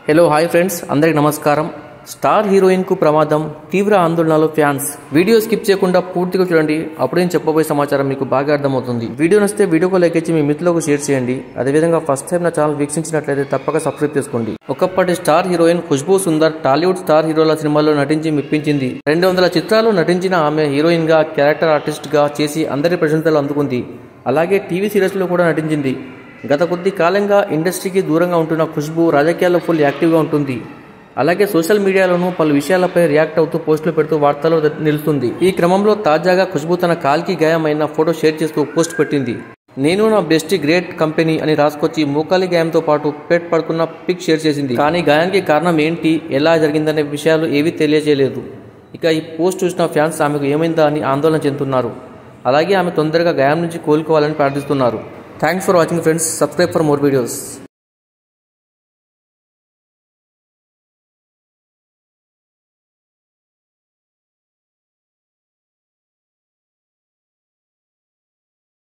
hello hi friends అందరికి నమస్కారం star heroine కు ప్రమాదం తీవ్ర ఆందోళనలో ఫ్యాన్స్ వీడియో స్కిప్ చేయకుండా పూర్తిగా చూడండి అప్పుడు నేను చెప్పబోయే సమాచారం మీకు బాగా అర్థమవుతుంది వీడియో నచ్చితే వీడియోకు లైక్ ఇచ్చి మీ మిత్రులకు షేర్ చేయండి అదేవిధంగా ఫస్ట్ టైం నా ఛానల్ వీక్షించినట్లయితే తప్పక సబ్స్క్రైబ్ చేసుకోండి ఒకప్పటి star heroine Khushbu Sundar Tollywood star హీరోల సినిమాల్లో నటించి మెప్పించింది రెండు వందల చిత్రాలు నటించిన ఆమె హీరోయిన్ గా క్యారెక్టర్ ఆర్టిస్ట్ గా చేసి అందరి ప్రశంసలు అందుకుంది అలాగే టీవీ సీరియల్స్ లో కూడా నటించింది గత కొద్ది కాలంగా ఇండస్ట్రీకి దూరంగా ఉంటున్న ఖుష్బు రాజకీయాల్లో ఫుల్ యాక్టివ్గా ఉంటుంది అలాగే సోషల్ మీడియాలోనూ పలు విషయాలపై రియాక్ట్ అవుతూ పోస్టులు పెడుతూ వార్తల్లో నిలుస్తుంది ఈ క్రమంలో తాజాగా ఖుష్బు తన కాల్కి గాయమైన ఫోటో షేర్ చేస్తూ పోస్ట్ పెట్టింది నేను నా బెస్ట్ గ్రేట్ కంపెనీ అని రాసుకొచ్చి మోకాలి గాయంతో పాటు పెట్ పడుకున్న పిక్ షేర్ చేసింది కానీ గాయానికి కారణం ఏంటి ఎలా జరిగిందనే విషయాలు ఏవీ తెలియజేయలేదు ఇక ఈ పోస్ట్ చూసిన ఫ్యాన్స్ ఆమెకు ఏమైందా అని ఆందోళన చెందుతున్నారు అలాగే ఆమె తొందరగా గాయం నుంచి కోలుకోవాలని ప్రార్థిస్తున్నారు thanks for watching friends subscribe for more videos